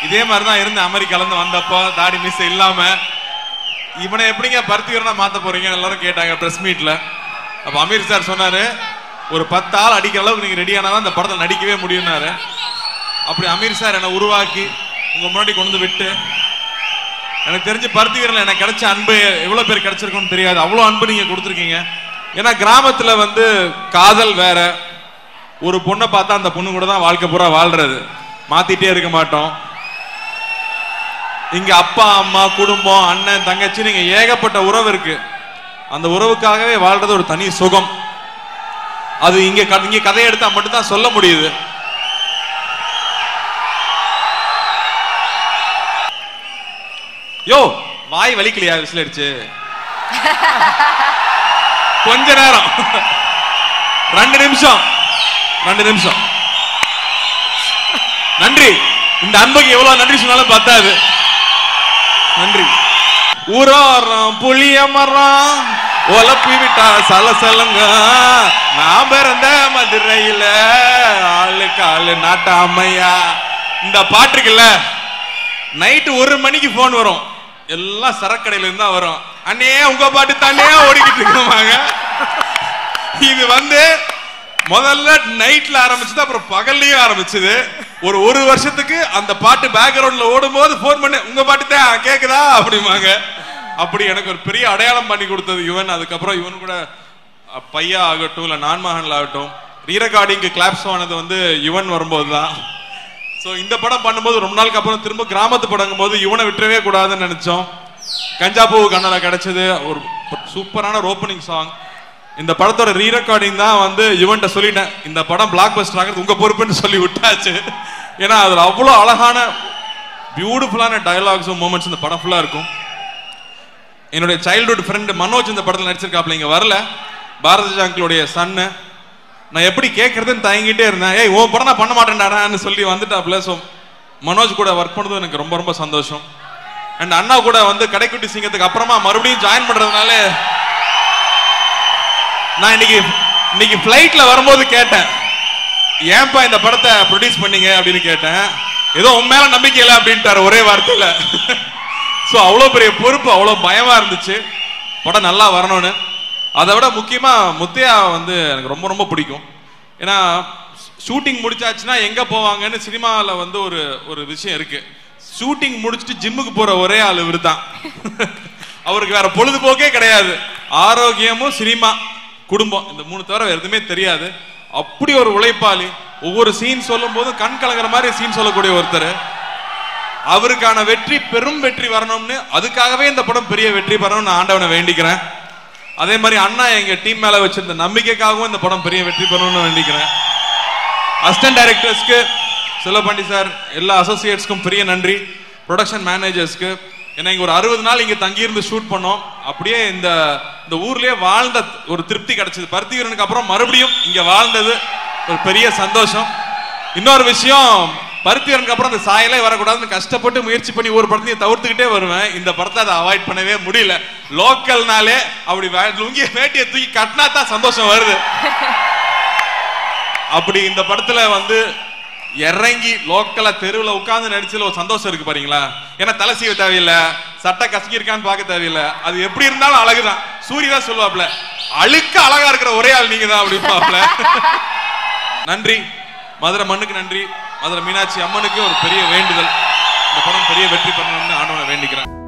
இதே மாதிரி தான் இருந்தேன் அமெரிக்கால இருந்து வந்தப்போ தாடி மிஸ் இல்லாம இவனை எப்படிங்க பருத்திவரனா மாத்த போறீங்க எல்லாரும் கேட்டாங்க பிரஸ் மீட்ல அப்ப அமீர் சார் சொன்னாரு ஒரு பத்து ஆள் அடிக்கிற அளவுக்கு நீங்க ரெடி ஆனாதான் இந்த படத்துல நடிக்கவே முடியும்னாரு அப்படி அமீர் சார் என்னை உருவாக்கி உங்க முன்னாடி கொண்டு வந்து விட்டு எனக்கு தெரிஞ்சு பருத்தி வீரன்ல எனக்கு கிடைச்ச அன்பு எவ்வளவு பேர் கிடைச்சிருக்கும்னு தெரியாது அவ்வளவு அன்பு நீங்க கொடுத்துருக்கீங்க ஏன்னா கிராமத்துல வந்து காதல் வேற ஒரு பொண்ணை பார்த்தா அந்த பொண்ணு கூட தான் வாழ்க்கை பூரா வாழ்றது மாத்திட்டே இருக்க மாட்டோம் இங்க அப்பா அம்மா குடும்பம் அண்ணன் தங்கச்சி நீங்க ஏகப்பட்ட உறவு இருக்கு அந்த உறவுக்காகவே வாழ்றது ஒரு தனி சுகம் அது இங்க க- இங்க கதையை எடுத்தா மட்டும்தான் சொல்ல முடியுது யோ வாய் வலிக்கலையா விசில் அடிச்சு கொஞ்ச நேரம் ரெண்டு நிமிஷம் ரெண்டு நிமிஷம் நன்றி இந்த அன்புக்கு எவ்வளவு நன்றி சொன்னாலும் பத்தாது நன்றி ஊராரம் புளிய மரம் உலப்பி விட்டா சலசலங்க நான் பிறந்த மதுரையில ஆளு காலு நாட்ட அம்மையா இந்த பாட்டுக்குல்ல நைட்டு ஒரு மணிக்கு போன் வரும் எல்லாம் சரக்கடையில இருந்தா வரும் அண்ணே உங்க பாட்டு தானே ஓடிக்கிட்டு இருக்கோமாங்க இது வந்து முதல்ல நைட்ல ஆரம்பிச்சது அப்புறம் பகல்லையும் ஆரம்பிச்சது ஒரு ஒரு வருஷத்துக்கு அந்த பாட்டு பேக்ரவுண்ட்ல ஓடும்போது போன் பண்ணி உங்க பாட்டு தான் கேக்குதா அப்படிமாங்க அப்படி எனக்கு ஒரு பெரிய அடையாளம் பண்ணி கொடுத்தது யுவன் அதுக்கப்புறம் யுவன் கூட அஹ், பையா ஆகட்டும் இல்ல நான்மகன்ல ஆகட்டும் ரீரெக்கார்டிங்க்கு கிளாப்ஸ் ஆனது வந்து யுவன் வரும்போது தான் ஸோ இந்த படம் பண்ணும்போது ரொம்ப நாளுக்கு அப்புறம் திரும்ப கிராமத்து படங்கும் போது இவனை விட்டுறவே கூடாதுன்னு நினைச்சோம் கஞ்சா பூவு கண்ணல கிடைச்சது ஒரு சூப்பரான ஒரு ஓப்பனிங் சாங் இந்த படத்தோட ரீ ரெக்கார்டிங் தான் வந்து யுவன்ட்ட சொல்லிட்டேன் இந்த படம் பிளாக் பஸ்டர் ஆகிறது உங்க பொறுப்புன்னு சொல்லி விட்டாச்சு ஏன்னா அதுல அவ்வளோ அழகான பியூட்டிஃபுல்லான டயலாக்ஸும் மூமெண்ட்ஸ் இந்த படம் ஃபுல்லா இருக்கும் என்னுடைய சைல்ட்ஹுட் ஃப்ரெண்ட் மனோஜ் இந்த படத்தில் நடிச்சிருக்காப்ல இங்க வரல பாரதி அங்கிளுடைய சன்னு நான் எப்படி கேட்கறதுன்னு தயங்கிட்டே இருந்தேன் ஏய் உன் படம் நான் பண்ண மாட்டேன்டாடான்னு சொல்லி வந்துட்டாப்ல ஸோ மனோஜ் கூட ஒர்க் பண்ணது எனக்கு ரொம்ப ரொம்ப சந்தோஷம் அண்ட் அண்ணா கூட வந்து கடைக்குட்டி சிங்கத்துக்கு அப்புறமா மறுபடியும் ஜாயின் பண்றதுனால நான் இன்னைக்கு இன்னைக்கு ஃப்ளைட்ல வரும்போது கேட்டேன் ஏன்பா இந்த படத்தை ப்ரொடியூஸ் பண்ணீங்க அப்படின்னு கேட்டேன் ஏதோ உன் மேல நம்பிக்கை இல்லை அப்படின்ட்டாரு ஒரே வார்த்தையில ஸோ அவ்வளோ பெரிய பொறுப்பு அவ்வளோ பயமா இருந்துச்சு படம் நல்லா வரணும்னு அதை விட முக்கியமா முத்தையா வந்து எனக்கு ரொம்ப ரொம்ப பிடிக்கும் ஏன்னா ஷூட்டிங் முடிச்சாச்சுன்னா எங்க போவாங்கன்னு சினிமாவில் வந்து ஒரு ஒரு விஷயம் இருக்கு ஷூட்டிங் முடிச்சுட்டு ஜிம்முக்கு போற ஒரே ஆள் இவர் தான் அவருக்கு வேற பொழுதுபோக்கே கிடையாது ஆரோக்கியமும் சினிமா குடும்பம் இந்த மூணு தவிர வேற எதுவுமே தெரியாது அப்படி ஒரு உழைப்பாளி ஒவ்வொரு சீன் சொல்லும் போதும் கண் கலங்குற மாதிரி சீன் சொல்லக்கூடிய ஒருத்தர் அவருக்கான வெற்றி பெரும் வெற்றி வரணும்னு அதுக்காகவே இந்த படம் பெரிய வெற்றி பெறணும்னு நான் ஆண்டவனை வேண்டிக்கிறேன் அதே மாதிரி அண்ணா எங்க டீம் மேல வச்சிருந்த நம்பிக்கைக்காகவும் இந்த படம் பெரிய வெற்றி பெறணும்னு வேண்டிக்கிறேன் அசிஸ்டன்ட் டைரக்டர்ஸ்க்கு செல்லப்பாண்டி சார் எல்லா அசோசியேட்ஸ்க்கும் பெரிய நன்றி ப்ரொடக்ஷன் மேனேஜர்ஸ்க்கு ஏன்னா இங்க ஒரு அறுபது நாள் இங்க தங்கியிருந்து ஷூட் பண்ணோம் அப்படியே இந்த இந்த ஊர்லயே வாழ்ந்த ஒரு திருப்தி கிடைச்சது பருத்திவீரனுக்கு அப்புறம் மறுபடியும் இங்க வாழ்ந்தது ஒரு பெரிய சந்தோஷம் இன்னொரு விஷயம் பருத்திவரனுக்கு அப்புறம் அந்த சாயலே வரக்கூடாதுன்னு கஷ்டப்பட்டு முயற்சி பண்ணி ஒரு படத்தையும் தவிர்த்துக்கிட்டே வருவேன் இந்த படத்தை அதை அவாய்ட் பண்ணவே முடியல லோக்கல்னாலே அப்படி வே- லுங்கிய வேட்டியை தூக்கி கட்டினா தான் சந்தோஷம் வருது அப்படி இந்த படத்துல வந்து இறங்கி லோக்கலா தெருவுல உட்கார்ந்து நடிச்சதுல ஒரு சந்தோஷம் இருக்கு பாருங்களா ஏன்னா தலை சீவ தேவையில்லை சட்டை கசக்கி இருக்கான்னு பார்க்க தேவையில்லை அது எப்படி இருந்தாலும் அழகுதான் சூரிய தான் சொல்லுவாப்ல அழுக்க அழகா இருக்கிற ஒரே ஆள் நீங்க தான் அப்படிப்பாப்ல நன்றி மதுரை மண்ணுக்கு நன்றி மதுரை மீனாட்சி அம்மனுக்கு ஒரு பெரிய வேண்டுதல் இந்த படம் பெரிய வெற்றி பண்ணணும்னு ஆண்டவனை வேண்டிக்கிறேன்